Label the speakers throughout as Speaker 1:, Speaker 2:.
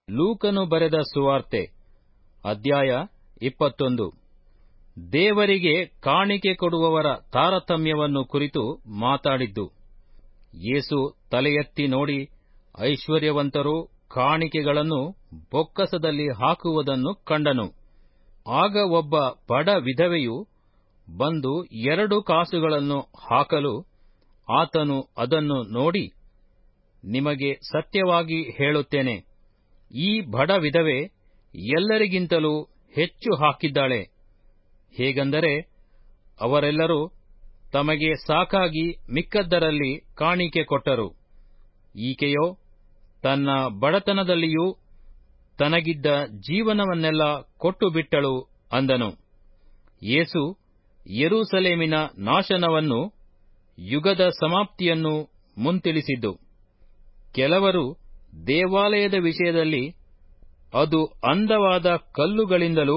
Speaker 1: ಲೂಕನು ಬರೆದ ಸುವಾರ್ತೆ ಅಧ್ಯಾಯ ಇಪ್ಪತ್ತೊಂದು ದೇವರಿಗೆ ಕಾಣಿಕೆ ಕೊಡುವವರ ತಾರತಮ್ಯವನ್ನು ಕುರಿತು ಮಾತಾಡಿದ್ದು ಯೇಸು ತಲೆಯೆತ್ತಿ ನೋಡಿ ಐಶ್ವರ್ಯವಂತರು ಕಾಣಿಕೆಗಳನ್ನು ಬೊಕ್ಕಸದಲ್ಲಿ ಹಾಕುವುದನ್ನು ಕಂಡನು ಆಗ ಒಬ್ಬ ಬಡ ವಿಧವೆಯು ಬಂದು ಎರಡು ಕಾಸುಗಳನ್ನು ಹಾಕಲು ಆತನು ಅದನ್ನು ನೋಡಿ ನಿಮಗೆ ಸತ್ಯವಾಗಿ ಹೇಳುತ್ತೇನೆ ಈ ಬಡ ವಿಧವೆ ಎಲ್ಲರಿಗಿಂತಲೂ ಹೆಚ್ಚು ಹಾಕಿದ್ದಾಳೆ ಹೇಗೆಂದರೆ ಅವರೆಲ್ಲರೂ ತಮಗೆ ಸಾಕಾಗಿ ಮಿಕ್ಕದ್ದರಲ್ಲಿ ಕಾಣಿಕೆ ಕೊಟ್ಟರು ಈಕೆಯೋ ತನ್ನ ಬಡತನದಲ್ಲಿಯೂ ತನಗಿದ್ದ ಜೀವನವನ್ನೆಲ್ಲ ಕೊಟ್ಟು ಬಿಟ್ಟಳು ಅಂದನು ಯೇಸು ಯೆರೂಸಲೇಮಿನ ನಾಶನವನ್ನು ಯುಗದ ಸಮಾಪ್ತಿಯನ್ನು ಮುಂತಿಳಿಸಿದ್ದು ಕೆಲವರು ದೇವಾಲಯದ ವಿಷಯದಲ್ಲಿ ಅದು ಅಂದವಾದ ಕಲ್ಲುಗಳಿಂದಲೂ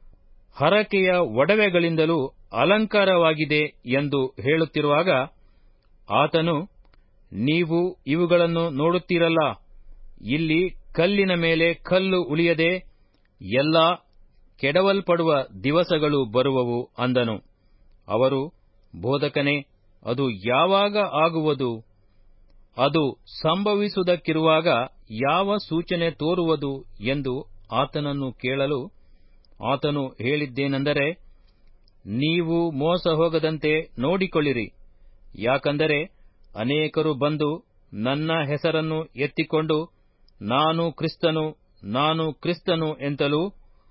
Speaker 1: ಹರಕೆಯ ಒಡವೆಗಳಿಂದಲೂ ಅಲಂಕಾರವಾಗಿದೆ ಎಂದು ಹೇಳುತ್ತಿರುವಾಗ ಆತನು ನೀವು ಇವುಗಳನ್ನು ನೋಡುತ್ತೀರಲ್ಲ ಇಲ್ಲಿ ಕಲ್ಲಿನ ಮೇಲೆ ಕಲ್ಲು ಉಳಿಯದೆ ಎಲ್ಲಾ ಕೆಡವಲ್ಪಡುವ ದಿವಸಗಳು ಬರುವವು ಅಂದನು ಅವರು ಬೋಧಕನೇ ಅದು ಯಾವಾಗ ಆಗುವುದು ಅದು ಸಂಭವಿಸುವುದಕ್ಕಿರುವಾಗ ಯಾವ ಸೂಚನೆ ತೋರುವುದು ಎಂದು ಆತನನ್ನು ಕೇಳಲು ಆತನು ಹೇಳಿದ್ದೇನೆಂದರೆ ನೀವು ಮೋಸ ಹೋಗದಂತೆ ನೋಡಿಕೊಳ್ಳಿರಿ ಯಾಕಂದರೆ ಅನೇಕರು ಬಂದು ನನ್ನ ಹೆಸರನ್ನು ಎತ್ತಿಕೊಂಡು ನಾನು ಕ್ರಿಸ್ತನು ನಾನು ಕ್ರಿಸ್ತನು ಎಂತಲೂ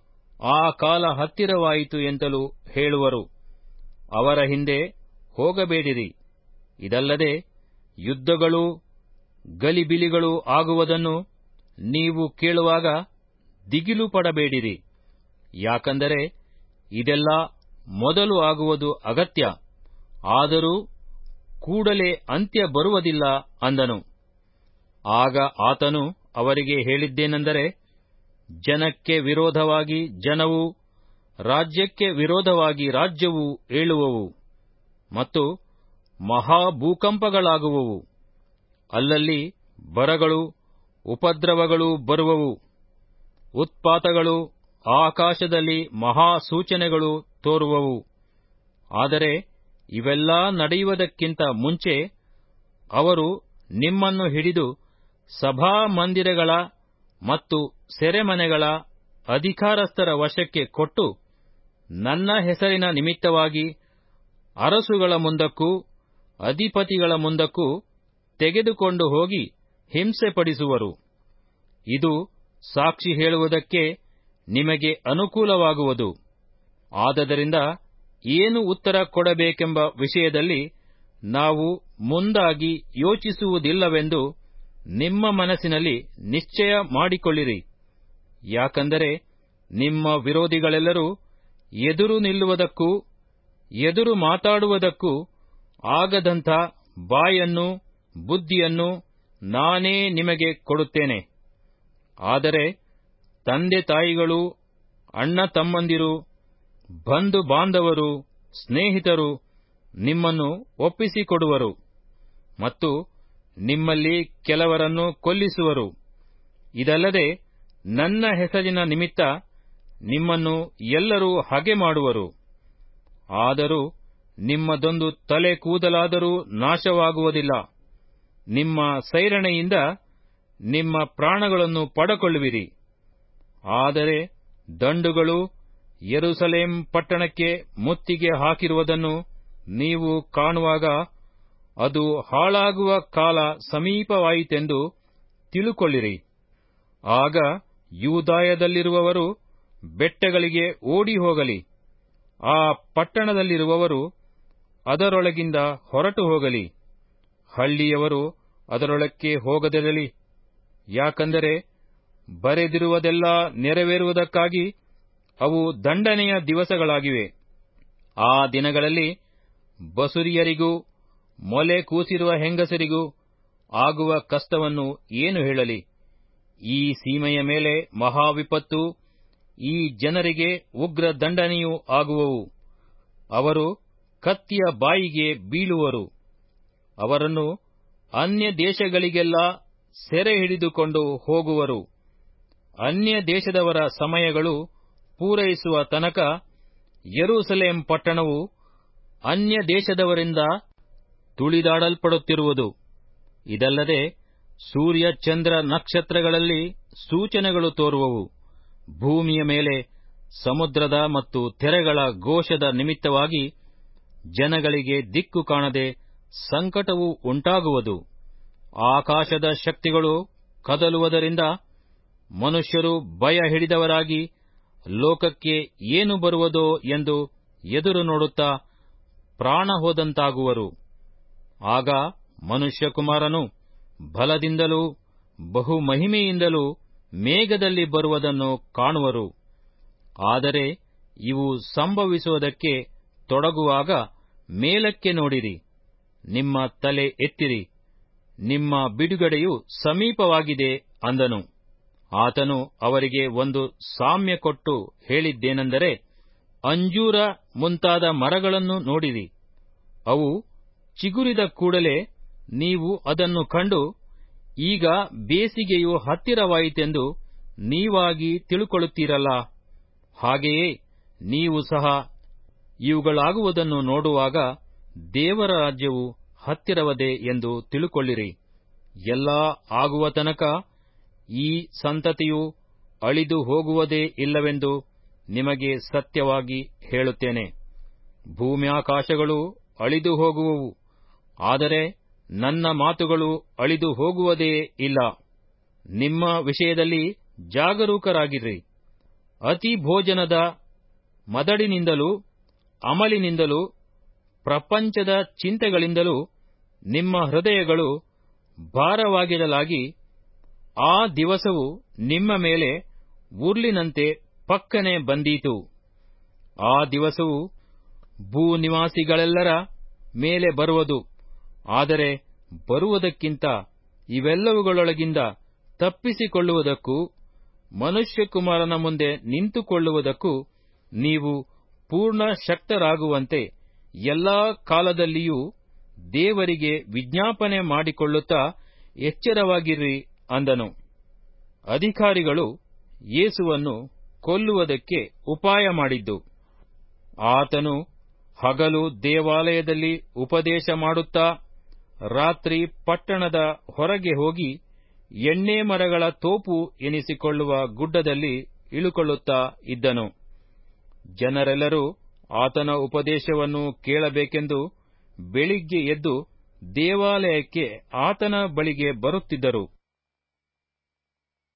Speaker 1: ಆ ಕಾಲ ಹತ್ತಿರವಾಯಿತು ಎಂತಲೂ ಹೇಳುವರು ಅವರ ಹಿಂದೆ ಹೋಗಬೇಡಿರಿ ಇದಲ್ಲದೆ ಯುದ್ಧಗಳೂ ಗಲಿಬಿಲಿಗಳೂ ಆಗುವುದನ್ನು ನೀವು ಕೇಳುವಾಗ ದಿಗಿಲು ಪಡಬೇಡಿರಿ ಯಾಕಂದರೆ ಇದೆಲ್ಲ ಮೊದಲು ಆಗುವುದು ಅಗತ್ಯ ಆದರೂ ಕೂಡಲೇ ಅಂತ್ಯ ಬರುವುದಿಲ್ಲ ಅಂದನು ಆಗ ಆತನು ಅವರಿಗೆ ಹೇಳಿದ್ದೇನೆಂದರೆ ಜನಕ್ಕೆ ವಿರೋಧವಾಗಿ ಜನವೂ ರಾಜ್ಯಕ್ಕೆ ವಿರೋಧವಾಗಿ ರಾಜ್ಯವೂ ಏಳುವವು ಮತ್ತು ಮಹಾಭೂಕಂಪಗಳಾಗುವವು ಅಲ್ಲಲ್ಲಿ ಬರಗಳು ಉಪದ್ರವಗಳು ಬರುವವು ಉತ್ಪಾತಗಳು ಆಕಾಶದಲ್ಲಿ ಮಹಾಸೂಚನೆಗಳು ತೋರುವವು ಆದರೆ ಇವೆಲ್ಲ ನಡೆಯುವುದಕ್ಕಿಂತ ಮುಂಚೆ ಅವರು ನಿಮ್ಮನ್ನು ಹಿಡಿದು ಸಭಾಮಂದಿರಗಳ ಮತ್ತು ಸೆರೆಮನೆಗಳ ಅಧಿಕಾರಸ್ಥರ ವಶಕ್ಕೆ ಕೊಟ್ಟು ನನ್ನ ಹೆಸರಿನ ನಿಮಿತ್ತವಾಗಿ ಅರಸುಗಳ ಮುಂದಕ್ಕೂ ಅಧಿಪತಿಗಳ ಮುಂದಕ್ಕೂ ತೆಗೆದುಕೊಂಡು ಹೋಗಿ ಹಿಂಸೆಪಡಿಸುವರು ಇದು ಸಾಕ್ಷಿ ಹೇಳುವುದಕ್ಕೆ ನಿಮಗೆ ಅನುಕೂಲವಾಗುವುದು ಆದದರಿಂದ ಏನು ಉತ್ತರ ಕೊಡಬೇಕೆಂಬ ವಿಷಯದಲ್ಲಿ ನಾವು ಮುಂದಾಗಿ ಯೋಚಿಸುವುದಿಲ್ಲವೆಂದು ನಿಮ್ಮ ಮನಸ್ಸಿನಲ್ಲಿ ನಿಶ್ಚಯ ಮಾಡಿಕೊಳ್ಳಿರಿ ಯಾಕಂದರೆ ನಿಮ್ಮ ವಿರೋಧಿಗಳೆಲ್ಲರೂ ಎದುರು ನಿಲ್ಲುವುದಕ್ಕೂ ಎದುರು ಮಾತಾಡುವುದಕ್ಕೂ ಆಗದಂಥ ಬಾಯನ್ನು ಬುದ್ಧಿಯನ್ನು ನಾನೇ ನಿಮಗೆ ಕೊಡುತ್ತೇನೆ ಆದರೆ ತಂದೆ ತಾಯಿಗಳು ಅಣ್ಣ ತಮ್ಮಂದಿರು ಬಂಧು ಬಾಂಧವರು ಸ್ನೇಹಿತರು ನಿಮ್ಮನ್ನು ಒಪ್ಪಿಸಿಕೊಡುವರು ಮತ್ತು ನಿಮ್ಮಲ್ಲಿ ಕೆಲವರನ್ನು ಕೊಲ್ಲಿಸುವರು ಇದಲ್ಲದೆ ನನ್ನ ಹೆಸರಿನ ನಿಮಿತ್ತ ನಿಮ್ಮನ್ನು ಎಲ್ಲರೂ ಹಗೆ ಮಾಡುವರು ಆದರೂ ನಿಮ್ಮದೊಂದು ತಲೆ ಕೂದಲಾದರೂ ನಾಶವಾಗುವುದಿಲ್ಲ ನಿಮ್ಮ ಸೈರಣೆಯಿಂದ ನಿಮ್ಮ ಪ್ರಾಣಗಳನ್ನು ಪಡಕೊಳ್ಳುವಿರಿ ಆದರೆ ದಂಡುಗಳು ಯೆರೂಸಲೇಮ್ ಪಟ್ಟಣಕ್ಕೆ ಮುತ್ತಿಗೆ ಹಾಕಿರುವುದನ್ನು ನೀವು ಕಾಣುವಾಗ ಅದು ಹಾಳಾಗುವ ಕಾಲ ಸಮೀಪವಾಯಿತೆಂದು ತಿಳುಕೊಳ್ಳಿರಿ ಆಗ ಯೂದಾಯದಲ್ಲಿರುವವರು ಬೆಟ್ಟಗಳಿಗೆ ಓಡಿ ಹೋಗಲಿ ಆ ಪಟ್ಟಣದಲ್ಲಿರುವವರು ಅದರೊಳಗಿಂದ ಹೊರಟು ಹೋಗಲಿ ಹಳ್ಳಿಯವರು ಅದರೊಳಕ್ಕೆ ಹೋಗದಿರಲಿ ಯಾಕಂದರೆ ಬರೆದಿರುವುದೆಲ್ಲ ನೆರವೇರುವುದಕ್ಕಾಗಿ ಅವು ದಂಡನೆಯ ದಿವಸಗಳಾಗಿವೆ ಆ ದಿನಗಳಲ್ಲಿ ಬಸುರಿಯರಿಗೂ ಮೊಲೆ ಕೂಸಿರುವ ಹೆಂಗಸರಿಗೂ ಆಗುವ ಕಷ್ಟವನ್ನು ಏನು ಹೇಳಲಿ ಈ ಸೀಮೆಯ ಮೇಲೆ ಮಹಾವಿಪತ್ತು ಈ ಜನರಿಗೆ ಉಗ್ರ ದಂಡನೆಯೂ ಆಗುವವು ಅವರು ಕತ್ತಿಯ ಬಾಯಿಗೆ ಬೀಳುವರು ಅವರನ್ನು ಅನ್ಯ ದೇಶಗಳಿಗೆಲ್ಲ ಸೆರೆ ಹಿಡಿದುಕೊಂಡು ಹೋಗುವರು ಅನ್ಯ ದೇಶದವರ ಸಮಯಗಳು ಪೂರೈಸುವ ತನಕ ಯೆರೂಸಲೇಮ್ ಪಟ್ಟಣವು ಅನ್ಯ ದೇಶದವರಿಂದ ತುಳಿದಾಡಲ್ಪಡುತ್ತಿರುವುದು ಇದಲ್ಲದೆ ಸೂರ್ಯ ಚಂದ್ರ ನಕ್ಷತ್ರಗಳಲ್ಲಿ ಸೂಚನೆಗಳು ತೋರುವವು ಭೂಮಿಯ ಮೇಲೆ ಸಮುದ್ರದ ಮತ್ತು ತೆರೆಗಳ ಘೋಷದ ನಿಮಿತ್ತವಾಗಿ ಜನಗಳಿಗೆ ದಿಕ್ಕು ಕಾಣದೆ ಸಂಕಟವು ಉಂಟಾಗುವುದು ಆಕಾಶದ ಶಕ್ತಿಗಳು ಕದಲುವುದರಿಂದ ಮನುಷ್ಯರು ಭಯ ಹಿಡಿದವರಾಗಿ ಲೋಕಕ್ಕೆ ಏನು ಬರುವುದೋ ಎಂದು ಎದುರು ನೋಡುತ್ತಾ ಪ್ರಾಣ ಹೋದಂತಾಗುವರು ಆಗ ಮನುಷ್ಯಕುಮಾರನು ಬಲದಿಂದಲೂ ಬಹು ಮಹಿಮೆಯಿಂದಲೂ ಮೇಘದಲ್ಲಿ ಬರುವುದನ್ನು ಕಾಣುವರು ಆದರೆ ಇವು ಸಂಭವಿಸುವುದಕ್ಕೆ ತೊಡಗುವಾಗ ಮೇಲಕ್ಕೆ ನೋಡಿರಿ ನಿಮ್ಮ ತಲೆ ಎತ್ತಿರಿ ನಿಮ್ಮ ಬಿಡುಗಡೆಯು ಸಮೀಪವಾಗಿದೆ ಅಂದನು ಆತನು ಅವರಿಗೆ ಒಂದು ಸಾಮ್ಯ ಕೊಟ್ಟು ಹೇಳಿದ್ದೇನೆಂದರೆ ಅಂಜೂರ ಮುಂತಾದ ಮರಗಳನ್ನು ನೋಡಿರಿ ಅವು ಚಿಗುರಿದ ಕೂಡಲೇ ನೀವು ಅದನ್ನು ಕಂಡು ಈಗ ಬೇಸಿಗೆಯು ಹತ್ತಿರವಾಯಿತೆಂದು ನೀವಾಗಿ ತಿಳುಕೊಳ್ಳುತ್ತೀರಲ್ಲ ಹಾಗೆಯೇ ನೀವು ಸಹ ಇವುಗಳಾಗುವುದನ್ನು ನೋಡುವಾಗ ದೇವರ ರಾಜ್ಯವು ಹತ್ತಿರವದೆ ಎಂದು ತಿಳುಕೊಳ್ಳಿರಿ ಎಲ್ಲಾ ಆಗುವ ತನಕ ಈ ಸಂತತಿಯು ಅಳಿದು ಹೋಗುವುದೇ ಇಲ್ಲವೆಂದು ನಿಮಗೆ ಸತ್ಯವಾಗಿ ಹೇಳುತ್ತೇನೆ ಭೂಮ್ಯಾಕಾಶಗಳು ಅಳಿದು ಹೋಗುವವು ಆದರೆ ನನ್ನ ಮಾತುಗಳು ಅಳಿದು ಹೋಗುವುದೇ ಇಲ್ಲ ನಿಮ್ಮ ವಿಷಯದಲ್ಲಿ ಜಾಗರೂಕರಾಗಿರ್ರಿ ಅತಿ ಭೋಜನದ ಮದಡಿನಿಂದಲೂ ಅಮಲಿನಿಂದಲೂ ಪ್ರಪಂಚದ ಚಿಂತೆಗಳಿಂದಲೂ ನಿಮ್ಮ ಹೃದಯಗಳು ಭಾರವಾಗಿರಲಾಗಿ ಆ ದಿವಸವು ನಿಮ್ಮ ಮೇಲೆ ಉರ್ಲಿನಂತೆ ಪಕ್ಕನೆ ಬಂದೀತು ಆ ದಿವಸವು ಭೂನಿವಾಸಿಗಳೆಲ್ಲರ ಮೇಲೆ ಬರುವುದು ಆದರೆ ಬರುವುದಕ್ಕಿಂತ ಇವೆಲ್ಲವುಗಳೊಳಗಿಂದ ತಪ್ಪಿಸಿಕೊಳ್ಳುವುದಕ್ಕೂ ಮನುಷ್ಯಕುಮಾರನ ಮುಂದೆ ನಿಂತುಕೊಳ್ಳುವುದಕ್ಕೂ ನೀವು ಪೂರ್ಣ ಶಕ್ತರಾಗುವಂತೆ ಎಲ್ಲಾ ಕಾಲದಲ್ಲಿಯೂ ದೇವರಿಗೆ ವಿಜ್ಞಾಪನೆ ಮಾಡಿಕೊಳ್ಳುತ್ತಾ ಎಚ್ಚರವಾಗಿರ್ರಿ ಅಂದನು ಅಧಿಕಾರಿಗಳು ಯೇಸುವನ್ನು ಕೊಲ್ಲುವುದಕ್ಕೆ ಉಪಾಯ ಮಾಡಿದ್ದು ಆತನು ಹಗಲು ದೇವಾಲಯದಲ್ಲಿ ಉಪದೇಶ ಮಾಡುತ್ತಾ ರಾತ್ರಿ ಪಟ್ಟಣದ ಹೊರಗೆ ಹೋಗಿ ಎಣ್ಣೆ ಮರಗಳ ತೋಪು ಎನಿಸಿಕೊಳ್ಳುವ ಗುಡ್ಡದಲ್ಲಿ ಇಳುಕೊಳ್ಳುತ್ತಾ ಇದ್ದನು ಜನರೆಲ್ಲರೂ ಆತನ ಉಪದೇಶವನ್ನು ಕೇಳಬೇಕೆಂದು ಬೆಳಿಗ್ಗೆ ಎದ್ದು ದೇವಾಲಯಕ್ಕೆ ಆತನ ಬಳಿಗೆ ಬರುತ್ತಿದ್ದರು